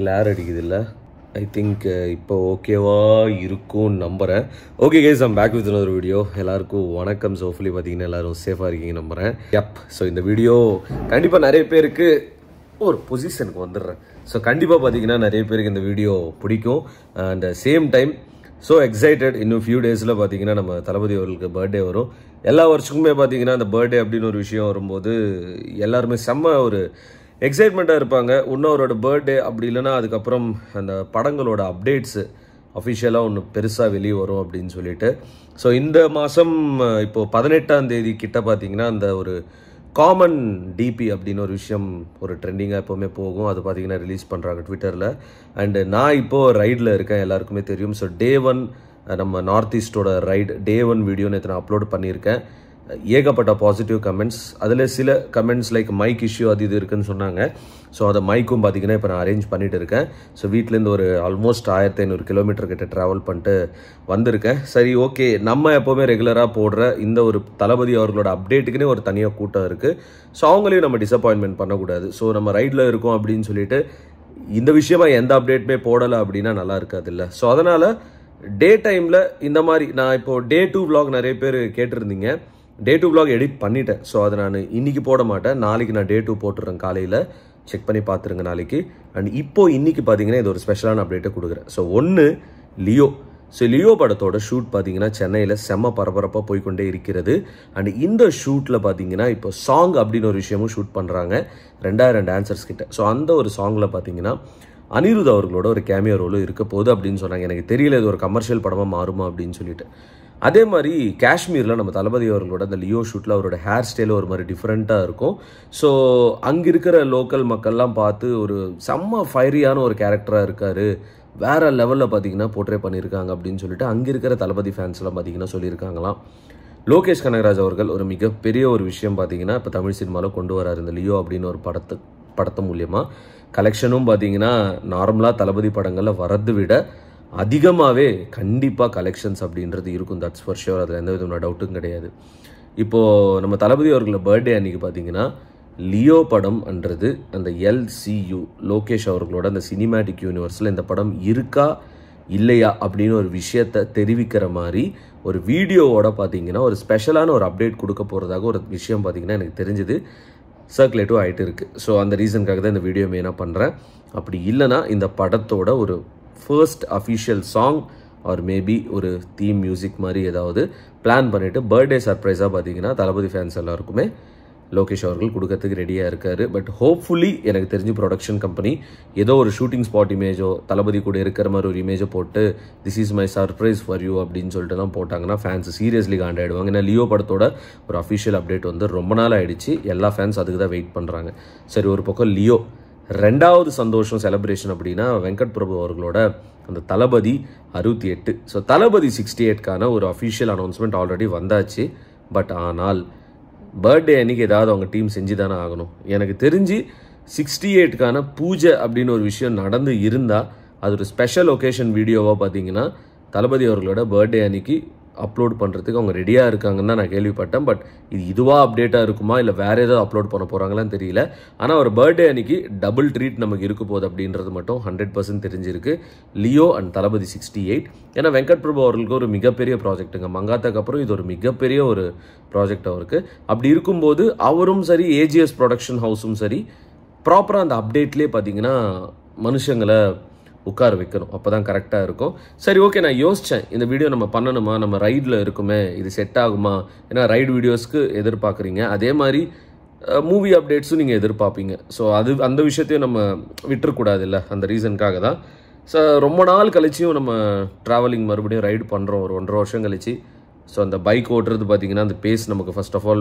கிளார் அடிக்குது இல்லை I think இப்போ ஓகேவா இருக்கும்னு நம்புகிறேன் okay guys I'm back with ஒரு வீடியோ எல்லாருக்கும் வணக்கம் சோஃபுலி பார்த்தீங்கன்னா எல்லாரும் சேஃபாக இருக்கீங்க நம்புகிறேன் யப் ஸோ இந்த வீடியோ கண்டிப்பாக நிறைய பேருக்கு ஒரு பொசிஷனுக்கு வந்துடுறேன் ஸோ கண்டிப்பாக பார்த்தீங்கன்னா நிறைய பேருக்கு இந்த வீடியோ பிடிக்கும் and same time so excited இன்னும் ஃபியூ டேஸில் பார்த்தீங்கன்னா நம்ம தளபதி அவர்களுக்கு பர்த்டே வரும் எல்லா வருஷமுமே பார்த்தீங்கன்னா அந்த பர்த்டே அப்படின்னு ஒரு விஷயம் வரும்போது எல்லாருமே செம்ம ஒரு எக்ஸைட்மெண்ட்டாக இருப்பாங்க இன்னொருவரோட பர்த்டே அப்படி இல்லைன்னா அதுக்கப்புறம் அந்த படங்களோட அப்டேட்ஸு அஃபிஷியலாக ஒன்று பெருசாக வெளியே வரும் அப்படின்னு சொல்லிட்டு ஸோ இந்த மாதம் இப்போது பதினெட்டாம் தேதி கிட்ட பார்த்தீங்கன்னா அந்த ஒரு காமன் டிபி அப்படின்னு ஒரு விஷயம் ஒரு ட்ரெண்டிங்காக எப்போவுமே போகும் அது பார்த்தீங்கன்னா ரிலீஸ் பண்ணுறாங்க ட்விட்டரில் அண்டு நான் இப்போது ரைடில் இருக்கேன் எல்லாருக்குமே தெரியும் ஸோ டே ஒன் நம்ம நார்த் ஈஸ்டோட ரைட் டே ஒன் வீடியோ நேற்று நான் அப்லோட் பண்ணியிருக்கேன் ஏகப்பட்ட பாசிட்டிவ் கமெண்ட்ஸ் அதில் சில கமெண்ட்ஸ் லைக் மைக் இஷ்யூ அது இது இருக்குன்னு சொன்னாங்க ஸோ அதை மைக்கும் பார்த்தீங்கன்னா இப்போ நான் அரேஞ்ச் பண்ணிட்டு இருக்கேன் ஸோ வீட்டிலேருந்து ஒரு ஆல்மோஸ்ட் ஆயிரத்தி ஐநூறு கிலோமீட்டர் கிட்ட ட்ராவல் பண்ணிட்டு வந்திருக்கேன் சரி ஓகே நம்ம எப்போவுமே ரெகுலராக போடுற இந்த ஒரு தளபதி அவர்களோட அப்டேட்டுக்குன்னே ஒரு தனியாக கூட்டம் இருக்குது ஸோ அவங்களையும் நம்ம டிசப்பாயின்மெண்ட் பண்ணக்கூடாது ஸோ நம்ம ரைடில் இருக்கோம் அப்படின்னு சொல்லிட்டு இந்த விஷயமா எந்த அப்டேட்டுமே போடலை அப்படின்னா நல்லா இருக்காது இல்லை ஸோ அதனால் டே டைமில் இந்த மாதிரி நான் இப்போது டே டூ vlog நிறைய பேர் கேட்டிருந்தீங்க டே டூ vlog எடிட் பண்ணிட்டேன் ஸோ அதை நான் இன்னைக்கு போட மாட்டேன் நாளைக்கு நான் டே டூ போட்டுறேன் காலையில் செக் பண்ணி பார்த்துருங்க நாளைக்கு அண்ட் இப்போ இன்னைக்கு பார்த்தீங்கன்னா இது ஒரு ஸ்பெஷலான அப்டேட்டை கொடுக்குறேன் ஸோ ஒன்று லியோ ஸோ லியோ படத்தோட ஷூட் பார்த்தீங்கன்னா சென்னையில் செம்ம பரபரப்பாக போய்க்கொண்டே இருக்கிறது அண்ட் இந்த ஷூட்டில் பார்த்தீங்கன்னா இப்போ சாங் அப்படின்னு ஒரு விஷயமும் ஷூட் பண்ணுறாங்க ரெண்டாயிரம் டான்சர்ஸ் கிட்ட ஸோ அந்த ஒரு சாங்கில் பார்த்தீங்கன்னா அனிருத் அவர்களோட ஒரு கேமியோ ரோலும் இருக்க போகுது அப்படின்னு சொன்னாங்க எனக்கு தெரியல இது ஒரு கமர்ஷியல் படமாக மாறுமா அப்படின்னு சொல்லிட்டு அதே மாதிரி காஷ்மீரில் நம்ம தளபதி அவர்களோட அந்த லியோ ஷூட்டில் அவரோட ஹேர் ஸ்டைல் ஒரு மாதிரி டிஃப்ரெண்ட்டாக இருக்கும் ஸோ அங்கே இருக்கிற லோக்கல் மக்கள்லாம் பார்த்து ஒரு செம்ம ஃபைரியான ஒரு கேரக்டராக இருக்கார் வேற லெவலில் பார்த்தீங்கன்னா போர்ட்ரே பண்ணியிருக்காங்க அப்படின்னு சொல்லிட்டு அங்கே இருக்கிற தளபதி ஃபேன்ஸ்லாம் பார்த்தீங்கன்னா சொல்லியிருக்காங்களாம் லோகேஷ் கனகராஜ் அவர்கள் ஒரு மிகப்பெரிய ஒரு விஷயம் பார்த்தீங்கன்னா இப்போ தமிழ் சினிமாவில் கொண்டு வராரு இந்த லியோ அப்படின்னு ஒரு படத்து படத்து மூலியமாக கலெக்ஷனும் பார்த்தீங்கன்னா நார்மலாக தளபதி படங்களில் வரது விட அதிகமாகவே கண்டிப்பாக கலெக்ஷன்ஸ் அப்படின்றது இருக்கும் தட்ஸ் ஃபார் ஷியோர் அதில் எந்த விதமான டவுட்டும் கிடையாது இப்போது நம்ம தளபதி அவர்கள பர்த்டே அன்னைக்கு பார்த்தீங்கன்னா லியோ படம்ன்றது அந்த எல்சியு லோகேஷ் அவர்களோட அந்த சினிமேட்டிக் யூனிவர்ஸில் இந்த படம் இருக்கா இல்லையா அப்படின்னு ஒரு விஷயத்தை தெரிவிக்கிற மாதிரி ஒரு வீடியோவோட பார்த்தீங்கன்னா ஒரு ஸ்பெஷலான ஒரு அப்டேட் கொடுக்க போகிறதாக ஒரு விஷயம் பார்த்தீங்கன்னா எனக்கு தெரிஞ்சுது சர்க்குலேட்டும் ஆகிட்டு இருக்குது ஸோ அந்த ரீசனுக்காக தான் இந்த வீடியோ மெயினாக பண்ணுறேன் அப்படி இல்லைன்னா இந்த படத்தோட ஒரு first official song or maybe ஒரு தீம் மியூசிக் மாதிரி ஏதாவது பிளான் பண்ணிவிட்டு பர்த்டே சர்ப்ரைஸாக பார்த்தீங்கன்னா தளபதி ஃபேன்ஸ் எல்லாருக்குமே லோகேஷ் அவர்கள் கொடுக்கறதுக்கு ரெடியாக இருக்கார் பட் ஹோப்ஃபுல்லி எனக்கு தெரிஞ்சு ப்ரொடக்ஷன் கம்பெனி ஏதோ ஒரு ஷூட்டிங் ஸ்பாட் இமேஜோ தளபதி கூட இருக்கிற மாதிரி ஒரு இமேஜோ போட்டு this is my surprise for you அப்படின்னு சொல்லிட்டுலாம் போட்டாங்கன்னா ஃபேன்ஸ் சீரியஸ்லி காண்டாயிடுவாங்க ஏன்னா லியோ படத்தோட ஒரு அஃபிஷியல் அப்டேட் வந்து ரொம்ப நாள் ஆயிடுச்சு எல்லா ஃபேன்ஸ் அதுக்கு தான் வெயிட் பண்ணுறாங்க சரி ஒரு பக்கம் லியோ ரெண்டாவது சந்தோஷம் செலிப்ரேஷன் அப்படின்னா வெங்கட் பிரபு அவர்களோட அந்த தளபதி அறுபத்தி எட்டு ஸோ தளபதி சிக்ஸ்டி எயிட்கான ஒரு அஃபிஷியல் அனௌன்ஸ்மெண்ட் ஆல்ரெடி வந்தாச்சு பட் ஆனால் பர்த்டே அன்னைக்கு ஏதாவது அவங்க டீம் செஞ்சு தானே ஆகணும் எனக்கு தெரிஞ்சு சிக்ஸ்டி எயிட்கான பூஜை அப்படின்னு ஒரு விஷயம் நடந்து இருந்தால் அது ஒரு ஸ்பெஷல் ஒகேஷன் வீடியோவாக பார்த்தீங்கன்னா தளபதி அவர்களோட பர்த்டே அன்னைக்கு அப்லோட் பண்ணுறதுக்கு அவங்க ரெடியாக இருக்காங்கன்னு தான் நான் கேள்விப்பட்டேன் பட் இது இதுவாக அப்டேட்டாக இருக்குமா இல்லை வேறு ஏதாவது அப்லோட் பண்ண போகிறாங்களான்னு தெரியல ஆனால் ஒரு பர்த்டே அன்னைக்கு டபுள் ட்ரீட் நமக்கு இருக்க போகுது அப்படின்றது மட்டும் ஹண்ட்ரட் பர்சன்ட் தெரிஞ்சிருக்கு Leo and Thalapathy sixty eight ஏன்னா வெங்கட் பிரபு அவர்களுக்கு ஒரு மிகப்பெரிய ப்ராஜெக்ட்டுங்க மங்காத்தாக்கு அப்புறம் இது ஒரு மிகப்பெரிய ஒரு ப்ராஜெக்ட் அவருக்கு அப்படி இருக்கும்போது அவரும் சரி ஏஜிஎஸ் ப்ரொடக்ஷன் ஹவுஸும் சரி ப்ராப்பராக அந்த அப்டேட்லேயே பார்த்தீங்கன்னா மனுஷங்களை உட்கார வைக்கணும் அப்போ தான் கரெக்டாக இருக்கும் சரி ஓகே நான் யோசித்தேன் இந்த வீடியோ நம்ம பண்ணணுமா நம்ம ரைடில் இருக்குமே இது செட் ஆகுமா ஏன்னா ரைடு வீடியோஸ்க்கு எதிர்பார்க்குறீங்க அதே மாதிரி மூவி அப்டேட்ஸும் நீங்கள் எதிர்பார்ப்பீங்க ஸோ அது அந்த விஷயத்தையும் நம்ம விட்டுறக்கூடாது இல்லை அந்த ரீசனுக்காக தான் ஸோ ரொம்ப நாள் கழிச்சியும் நம்ம ட்ராவலிங் மறுபடியும் ரைடு பண்ணுறோம் ஒரு ஒன்றரை வருஷம் கழிச்சு ஸோ அந்த பைக் ஓட்டுறது பார்த்திங்கன்னா அந்த பேஸ் நமக்கு ஃபர்ஸ்ட் ஆஃப் ஆல்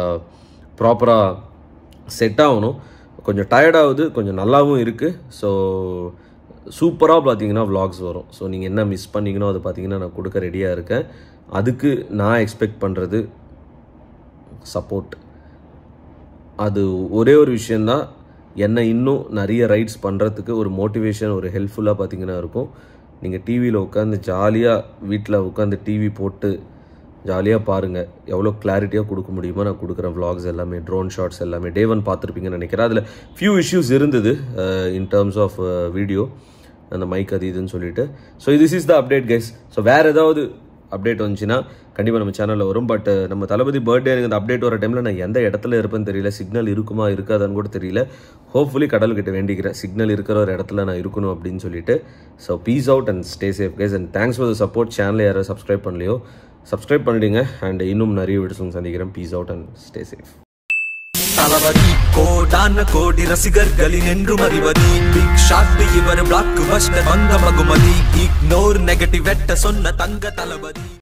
ப்ராப்பராக செட் ஆகணும் கொஞ்சம் டயர்டாகுது கொஞ்சம் நல்லாவும் இருக்குது ஸோ சூப்பராக பார்த்தீங்கன்னா vlogs வரும் ஸோ நீங்கள் என்ன மிஸ் பண்ணீங்களோ அதை பார்த்தீங்கன்னா நான் கொடுக்க ரெடியாக இருக்கேன் அதுக்கு நான் எக்ஸ்பெக்ட் பண்ணுறது சப்போர்ட் அது ஒரே ஒரு விஷயந்தான் என்னை இன்னும் நிறைய ரைட்ஸ் பண்ணுறதுக்கு ஒரு மோட்டிவேஷன் ஒரு ஹெல்ப்ஃபுல்லாக பார்த்தீங்கன்னா இருக்கும் நீங்கள் டிவியில் உட்காந்து ஜாலியாக வீட்டில் உட்காந்து டிவி போட்டு ஜாலியாக பாருங்கள் எவ்வளோ கிளாரிட்டியாக கொடுக்க முடியுமோ நான் கொடுக்குறேன் vlogs எல்லாமே ட்ரோன் ஷாட்ஸ் எல்லாமே டே ஒன் பார்த்துருப்பீங்கன்னு நினைக்கிறேன் அதில் ஃபியூ இஷ்யூஸ் இருந்தது இன் டேர்ம்ஸ் ஆஃப் வீடியோ அந்த மைக் அது இதுன்னு சொல்லிட்டு so this is the update guys so வேறு ஏதாவது அப்டேட் வந்துச்சுன்னா கண்டிப்பாக நம்ம சேனலில் வரும் பட் நம்ம தளபதி பர்த்டே எனக்கு அந்த அப்டேட் வர டைமில் நான் எந்த இடத்துல இருப்பேன்னு தெரியல சிக்னல் இருக்குமா இருக்காதான்னு கூட தெரியல ஹோப்ஃபுல்லி கடவுள்கிட்ட வேண்டிக்கிறேன் சிக்னல் இருக்கிற ஒரு இடத்துல நான் இருக்கணும் அப்படின்னு சொல்லிட்டு so peace out and stay safe guys and thanks for the support சேனலை யாராவது சப்ஸ்கிரைப் பண்ணலையோ சப்ஸ்கிரைப் பண்ணிடுங்க அண்ட் இன்னும் நிறைய வீடியோஸ் சந்திக்கிறேன் peace out and stay safe Thalapathy கோடான கோடி ரசிகர்களின் என்றும் அறிவதி பிக் ஷாட் இவர் பிளாக் பஸ்டர் வந்த மகுமதி இக்னோர் நெகட்டிவ் வெட்ட சொன்ன தங்க தளபதி